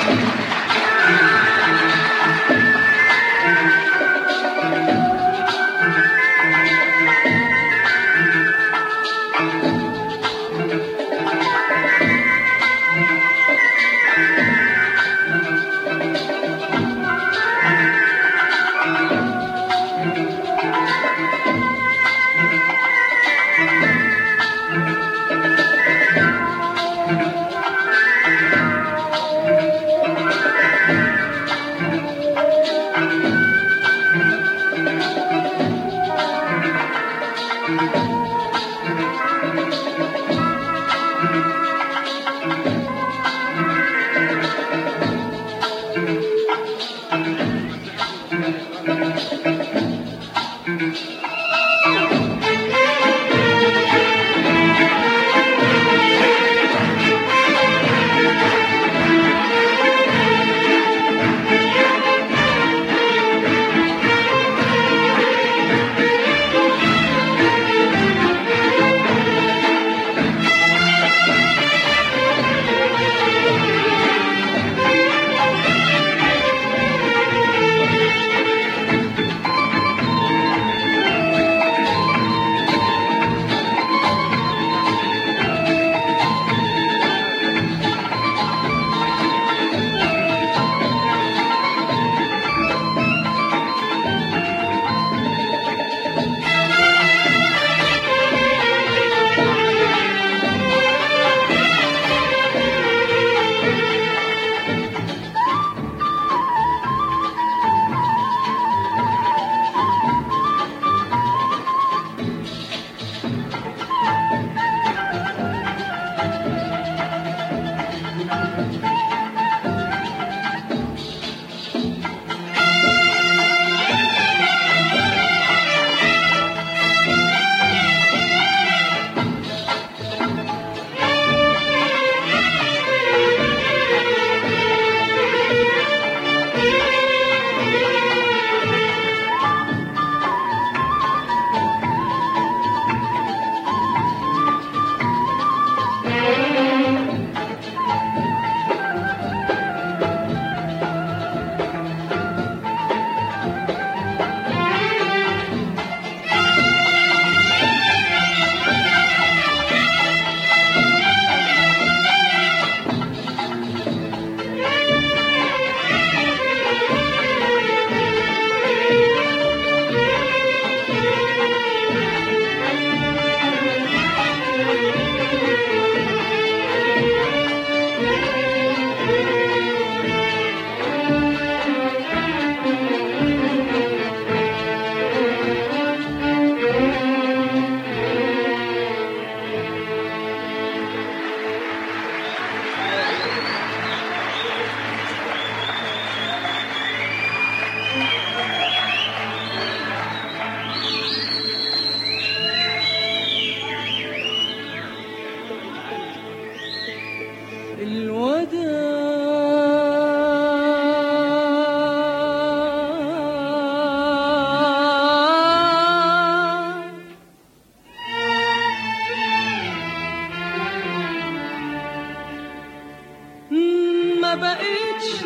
ما بقيتش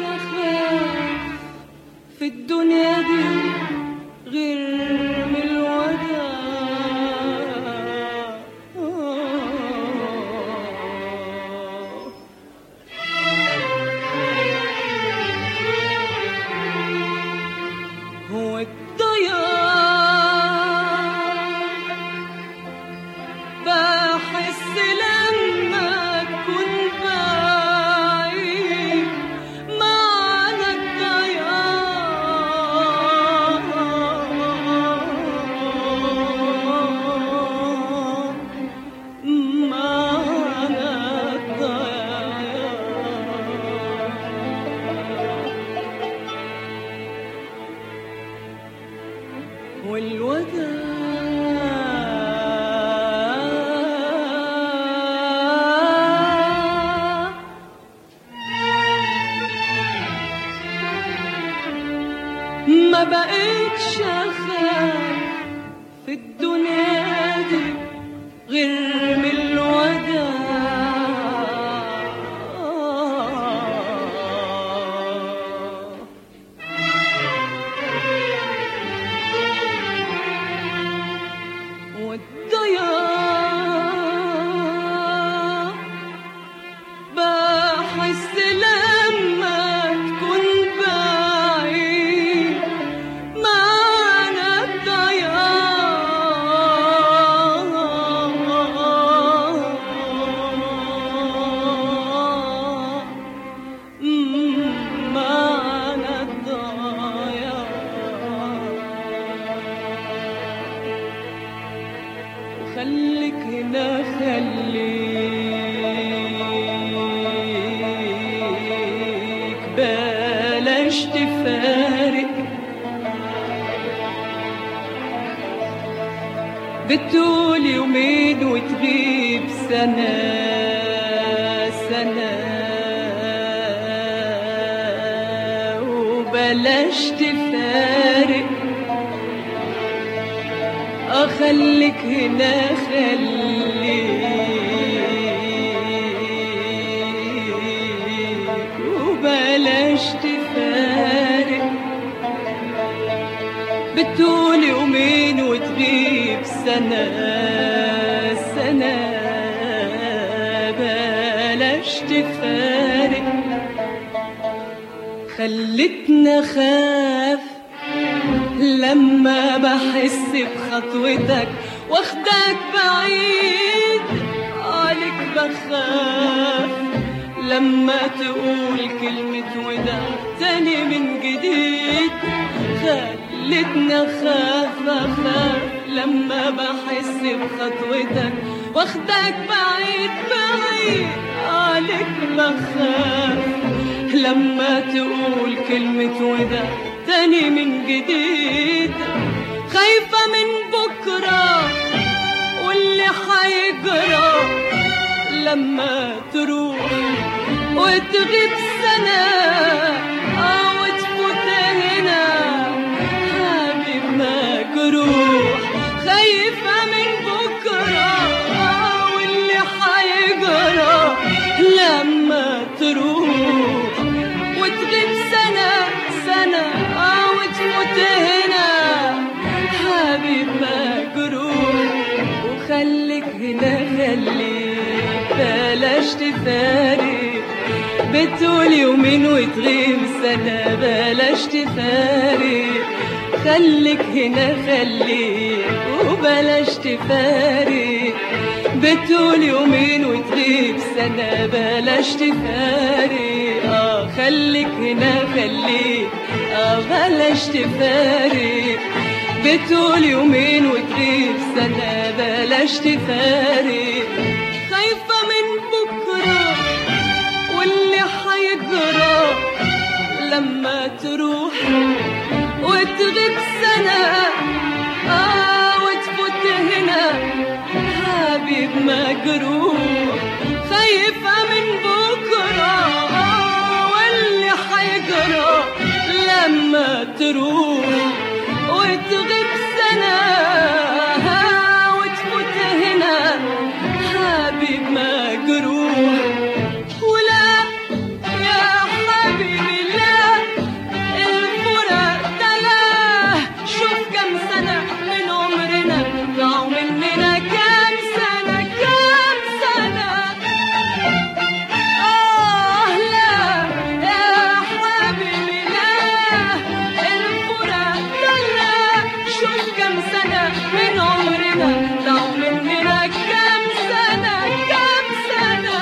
اخاف في الدنيا دي غير من الوداع هو الضياع بحس لما تكون بعيد معنى الضياع معنى الضياع والوداع ما بقيتش اخاف في الدنيا دي غير من وبلاش تفارق بتقول يومين وتغيب سنة سنة وبلاش تفارق أخليك هنا خليك وبلاش تفارق بتقول يومين وتغيب سنة سنة بلاش تفارق خلتنا خاف لما بحس بخطوتك واخدك بعيد عليك بخاف لما تقول كلمة وداع تاني من جديد خلتنا خاف أخاف لما بحس بخطوتك واخدك بعيد بعيد عليك بخاف لما تقول كلمة وداع تاني من جديد خايفة من بكرة واللي حيجرى لما تروح وتغيب سنة أو تفوت هنا حبيب مجروح خايفة من بكرة واللي حيجرى لما تروح وتغيب سنة سنة أو تفوت هنا حبيب مجروح وخليك هنا خليك بلاش تفارق بتقول يومين وتغيب سنة بلاش تفارق خليك هنا خليك وبلاش تفارق بتقول يومين وتغيب سنة بلاش تفارق اه خليك هنا خليك اه بلاش تفارق بتقول يومين وتغيب سنة بلاش تفارق خايفة من بكرة واللي حيجرى لما تروح وتغيب سنة آه وتفوت هنا حبيب مجروح خايفة من بكرة آه واللي حيجرى لما تروح وتغيب سنة آه وتفوت هنا حبيب مجروح ولا يا حبيبي لا الفراق ده لا شوف كم سنة من عمرنا ضاعوا مننا كم سنة كم سنة آه لا يا حبيبي لا الفراق ده لا شوف كم سنة من عمرنا ضاعوا مننا كم سنة كم سنة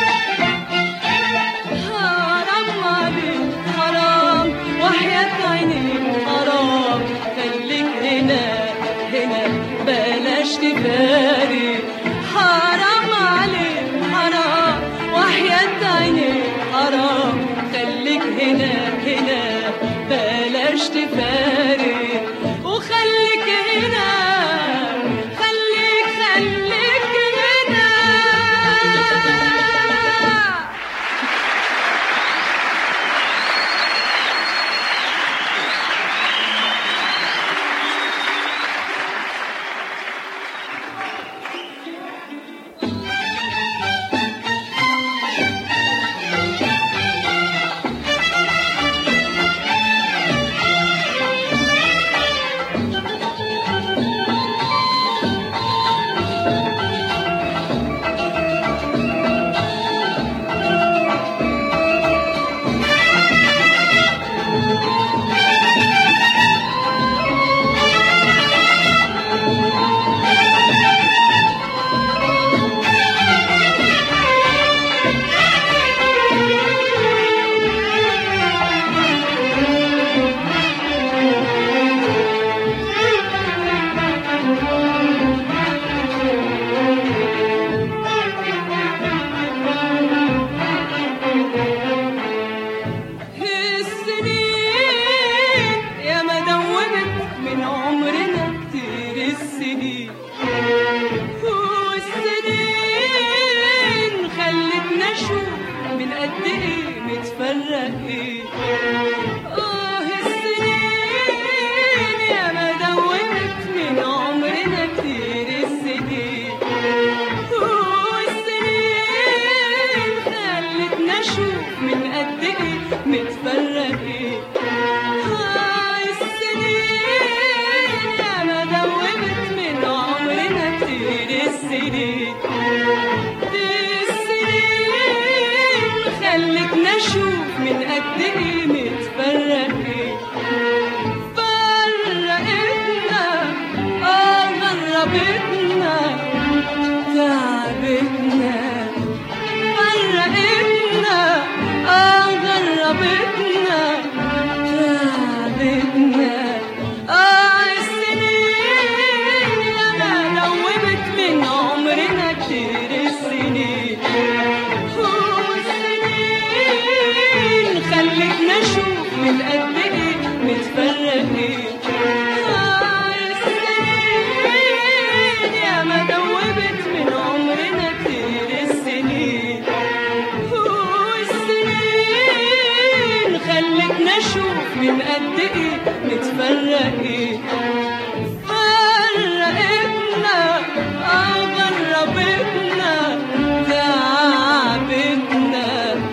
حرام عليك حرام وحياة عينيك حرام خليك هنا هنا بلاش تفارق حرام عليك حرام وحياة عينيك حرام خليك هنا هنا بلاش تفارق وخليك هنا خليك خليك هنا متفرقين آه السنين يا ما دوبت من عمرنا كتير السنين دي السنين خلتنا نشوف من قد ايه متفرقين فرقتنا اه غربتنا تعبتنا فرقتنا اه غربتنا تعبتنا اه السنين ياما دوبت من عمرنا كتير السنين والسنين خلتنا نشوف من قد ايه متفرقين آه السنين ياما دوبت من عمرنا كتير السنين والسنين خلتنا نشوف من قد ايه متفرقين فرقتنا اه غربتنا تعبتنا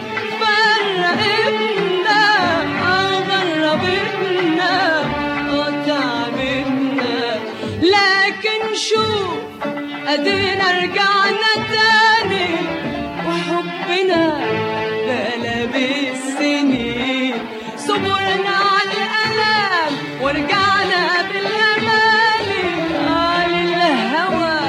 فرقتنا اه غربتنا اه تعبتنا لكن شوف ادينا رجعنا تاني وحبنا بلا بالسنين صبرنا على الألم ورجعنا بالأماني قال الهوى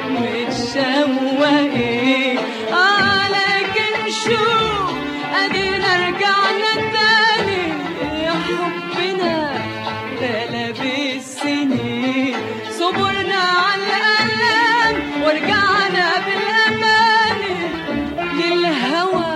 متشوقين آه لكن شوف أدينا رجعنا تاني يا حبنا بلا بالسنين صبرنا على الألم ورجعنا بالأماني للهوى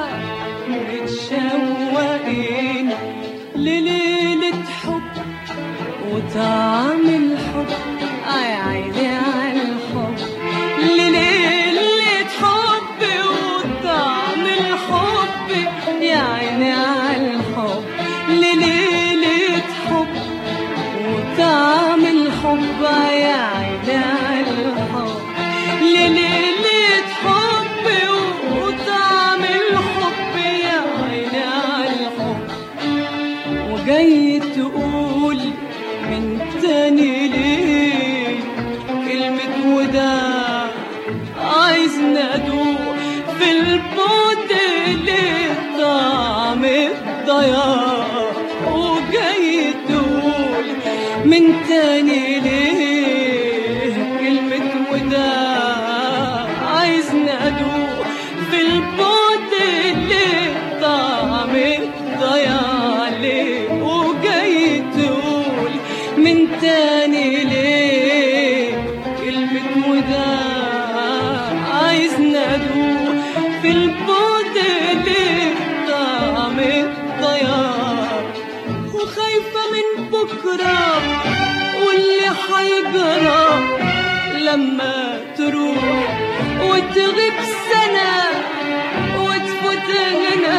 متشوقين لليلة حب وطعم الحب آي عيني على الحب لليلة حب وطعم الحب يا عيني على الحب لليلة حب وطعم الحب يا عيني على الحب لليلة حب وطعم الحب يا عيني على الحب وجاي تقول من تاني ليه كلمة وداع عايز ندوق في البعد ليه طعم الضياع وجاي تقول من تاني ليه كلمة وداع عايز ندوق في البعد ليه طعم الضياع ليه وجاي تقول من تاني ليه كلمة وداع عايز ندوق في البعد ليه طعم الضياع وخايفة من بكرة واللي حيجرى لما تروح وتغيب سنة وتفوت هنا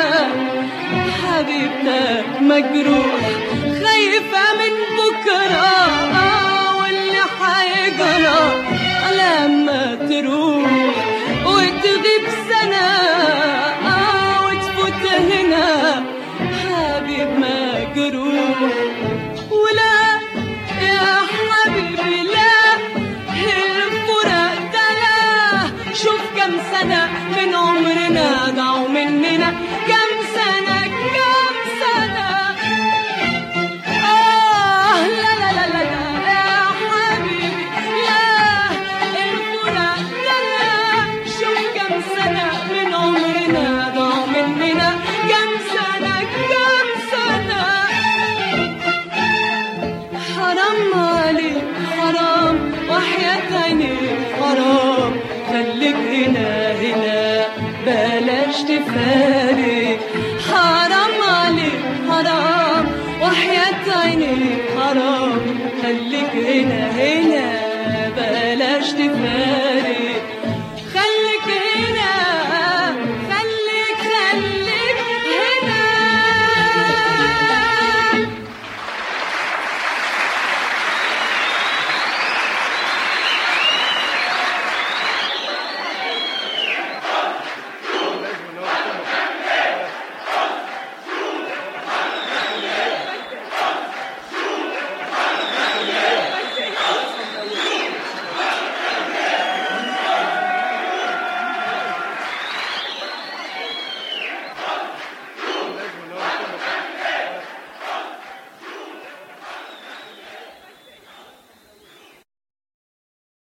حبيبتك مجروح خايفة من بكرة آه واللي حيجرى لما تروح وتغيب سنة آه وتفوت هنا حبيب مجروح ولا يا حبيبي لا الفراق ده لا شوف كم سنة من عمرنا ضاعوا مننا كم سنة كم سنة آه لا لا لا لا لا يا حبيبي لا الفراق ده لا شوف كم سنة من عمرنا ضاعوا مننا كم سنة كم سنة حرام عليك حرام وحياة عينيك حرام خليك هنا هنا بلاش تفارق حرام عليك حرام وحياة عينيك حرام خليك هنا هنا بلاش تفارق